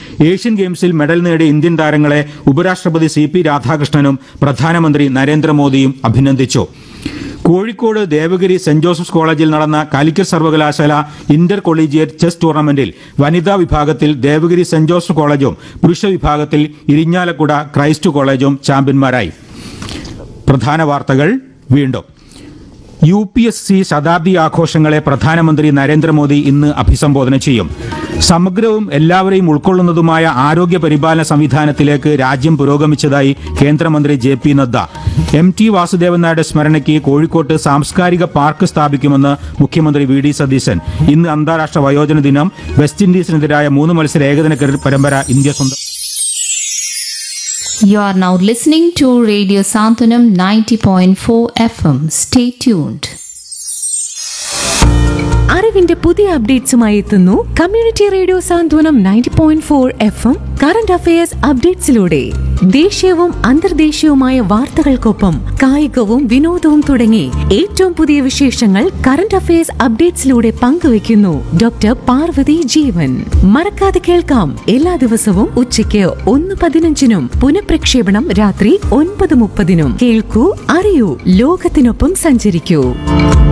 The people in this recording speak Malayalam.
ഏഷ്യൻ ഗെയിംസിൽ മെഡൽ നേടിയ ഇന്ത്യൻ താരങ്ങളെ ഉപരാഷ്ട്രപതി സി പി രാധാകൃഷ്ണനും പ്രധാനമന്ത്രി നരേന്ദ്രമോദിയും അഭിനന്ദിച്ചു കോഴിക്കോട് ദേവഗിരി സെന്റ് ജോസഫ്സ് കോളേജിൽ നടന്ന കാലിക്കറ്റ് സർവകലാശാല ഇന്റർ കൊളീജിയറ്റ് ചെസ് ടൂർണമെന്റിൽ വനിതാ വിഭാഗത്തിൽ ദേവഗിരി സെന്റ് ജോസഫ് കോളേജും പുരുഷ വിഭാഗത്തിൽ ഇരിഞ്ഞാലക്കുട ക്രൈസ്റ്റ് കോളേജും ചാമ്പ്യന്മാരായി പ്രധാന വാർത്തകൾ വീണ്ടും യു പി എസ് സി ശതാബ്ദി ആഘോഷങ്ങളെ പ്രധാനമന്ത്രി നരേന്ദ്രമോദി ഇന്ന് അഭിസംബോധന ചെയ്യും സമഗ്രവും എല്ലാവരെയും ഉൾക്കൊള്ളുന്നതുമായ ആരോഗ്യ പരിപാലന സംവിധാനത്തിലേക്ക് രാജ്യം പുരോഗമിച്ചതായി കേന്ദ്രമന്ത്രി J P Nadda M T Vasudevan നായരുടെ സ്മരണയ്ക്ക് കോഴിക്കോട്ട് സാംസ്കാരിക പാർക്ക് സ്ഥാപിക്കുമെന്ന് മുഖ്യമന്ത്രി വി ഡി സതീശൻ ഇന്ന് അന്താരാഷ്ട്ര വയോജന ദിനം വെസ്റ്റ് ഇൻഡീസിനെതിരായ മൂന്ന് മത്സര ഏകദിന ക്രിക്കറ്റ് പരമ്പര ഇന്ത്യ സ്വന്തം You are now listening to Radio Santanam 90.4 FM. Stay tuned. അറിവിന്റെ പുതിയ അപ്ഡേറ്റ്സുമായി എത്തുന്നു community radio Santhwanam ninety point four F M current affairs അപ്ഡേറ്റ്സിലൂടെ ദേശീയവും അന്തർദേശീയവുമായ വാർത്തകൾക്കൊപ്പം കായികവും വിനോദവും തുടങ്ങി ഏറ്റവും പുതിയ വിശേഷങ്ങൾ കറന്റ് അഫയേഴ്സ് അപ്ഡേറ്റ്സിലൂടെ പങ്കുവയ്ക്കുന്നു ഡോക്ടർ പാർവതി ജീവൻ മറക്കാതെ കേൾക്കാം എല്ലാ ദിവസവും ഉച്ചയ്ക്ക് ഒന്ന് പതിനഞ്ചിനും പുനഃപ്രക്ഷേപണം രാത്രി ഒൻപത് മുപ്പതിനും കേൾക്കൂ അറിയൂ ലോകത്തിനൊപ്പം സഞ്ചരിക്കൂ